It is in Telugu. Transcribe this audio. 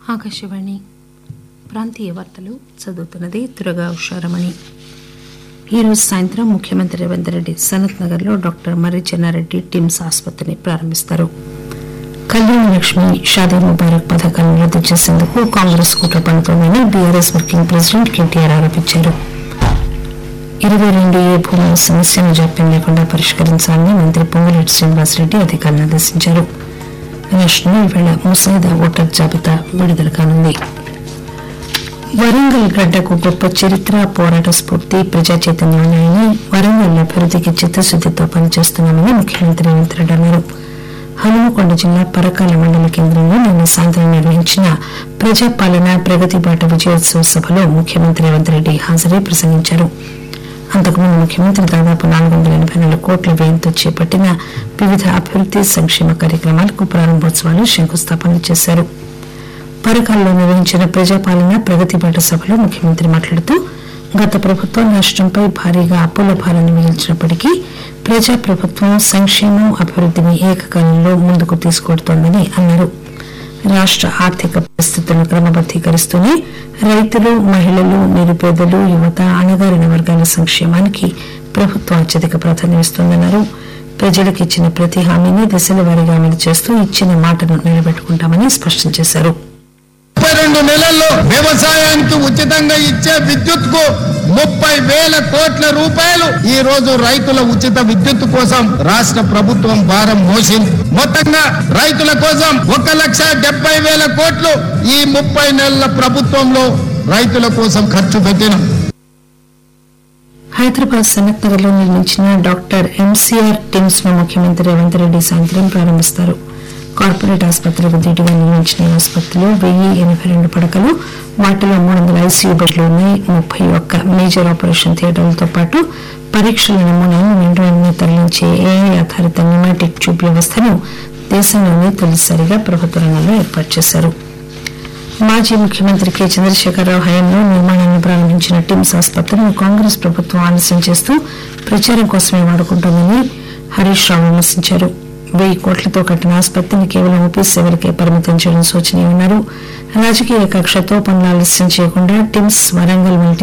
ఆకాశవాణి ప్రాంతీయ వార్తలు చదువుతున్నది దురగా ఉషారమణి ఈరోజు సాయంత్రం ముఖ్యమంత్రి రేవంత్ రెడ్డి సనత్ నగర్ లో డాక్టర్ మర్రి చెన్నారెడ్డి టిమ్స్ ఆసుపత్రిని ప్రారంభిస్తారు కళ్యాణ లక్ష్మి షాదీ ముబారక్ పథకాలను రద్దు చేసేందుకు కాంగ్రెస్ కుట్ర పన్నుతోందని బీఆర్ఎస్ వర్కింగ్ ప్రెసిడెంట్ కేటీఆర్ ఆరోపించారు ఇరవై రెండు ఏ భూముల సమస్యను జాప్యం లేకుండా పరిష్కరించాలని మంత్రి పొంగులేటి శ్రీనివాసరెడ్డి అధికారులను ఆదేశించారు రాష్ట్రంలో ఈవేళ ముసాయిదా ఓటర్ జాబితా విడుదల కానుంది వరంగల్ గడ్డకు గొప్ప చరిత్ర పోరాట స్ఫూర్తి ప్రజా చైతన్యం ఉన్నాయని వరంగల్ అభివృద్ధికి చిత్తశుద్దితో పనిచేస్తున్నామని ముఖ్యమంత్రి రేవంత్ రెడ్డి అన్నారు హనుమకొండ జిల్లా పరకాల మండల కేంద్రంలో నిన్న సాయంత్రం నిర్వహించిన ప్రజాపాలన ప్రగతి బాట విజయోత్సవ సభలో ముఖ్యమంత్రి రేవంత్ రెడ్డి హాజరై ప్రసంగించారు అంతకుముందు ముఖ్యమంత్రి దాదాపు నాలుగు వందల ఎనభై నాలుగు కోట్ల వ్యయంతో చేపట్టిన వివిధ అభివృద్ది సంక్షేమ కార్యక్రమాలకు ప్రారంభోత్సవాలు శంకుస్థాపనలు చేశారు పరకాల్లో నిర్వహించిన ప్రజాపాలన ప్రగతి బాట సభలో ముఖ్యమంత్రి మాట్లాడుతూ గత ప్రభుత్వం రాష్ట్రంపై భారీగా అప్పుల భారాన్ని మిగిల్చినప్పటికీ ప్రజా ప్రభుత్వం సంక్షేమం అభివృద్ధిని ఏకకాలంలో ముందుకు తీసుకెడుతోందని అన్నారు రాష్ట్ర ఆర్థిక పరిస్థితులను క్రమబద్దీకరిస్తూనే రైతులు మహిళలు నిరుపేదలు యువత అణగారిన వర్గాల సంక్షేమానికి ప్రభుత్వం అత్యధిక ప్రాధాన్యమిస్తోందన్నారు ప్రజలకు ఇచ్చిన ప్రతి హామీని దశల వారీగా అమలు చేస్తూ ఇచ్చిన మాటను నిలబెట్టుకుంటామని స్పష్టం చేశారు ముప్పై రెండు నెలల్లో వ్యవసాయానికి ఉచితంగా ఇచ్చే విద్యుత్ కు ముప్పై వేల కోట్ల రూపాయలు ఈ రోజు రైతుల ఉచిత విద్యుత్ కోసం రాష్ట్ర ప్రభుత్వం భారం మోసింది మొత్తంగా రైతుల కోసం ఒక లక్ష డెబ్బై వేల కోట్లు ఈ ముప్పై నెలల ప్రభుత్వంలో రైతుల కోసం ఖర్చు పెట్టినాం హైదరాబాద్ సనత్ నగర్ లో నిర్మించిన డాక్టర్ ఎంసీఆర్ టిమ్స్ ను ముఖ్యమంత్రి రేవంత్ రెడ్డి సాయంత్రం ప్రారంభిస్తారు కార్పొరేట్ ఆసుపత్రికి ధీటుగా నిర్మించిన ఈ ఆసుపత్రిలో వెయ్యి ఎనభై రెండు పడకలు వాటిలో మూడు వందల ఐసీయూ బెడ్లు ఉన్నాయి ముప్పై ఒక్క మేజర్ ఆపరేషన్ థియేటర్లతో పాటు పరీక్షల నమూనాలను వెంటనే తరలించే ఏఐ ఆధారిత న్యూమాటిక్ ట్యూబ్ వ్యవస్థను దేశంలోనే తొలిసారిగా ప్రభుత్వ రంగంలో ఏర్పాటు చేశారు మాజీ ముఖ్యమంత్రి కె చంద్రశేఖరరావు హయాంలో నిర్మాణాన్ని ప్రారంభించిన టిమ్స్ ఆసుపత్రిని కాంగ్రెస్ ప్రభుత్వం ఆలస్యం చేస్తూ ప్రచారం కోసమే వాడుకుంటోందని హరీష్ రావు విమర్శించారు వెయ్యి కోట్లతో కట్టిన ఆసుపత్రిని కేవలం ఓపీ సేవలకే పరిమితం చేయడం శోచనీయమన్నారు రాజకీయ కక్షతో పనులు ఆలస్యం చేయకుండా టిమ్స్ వరంగల్ వంటి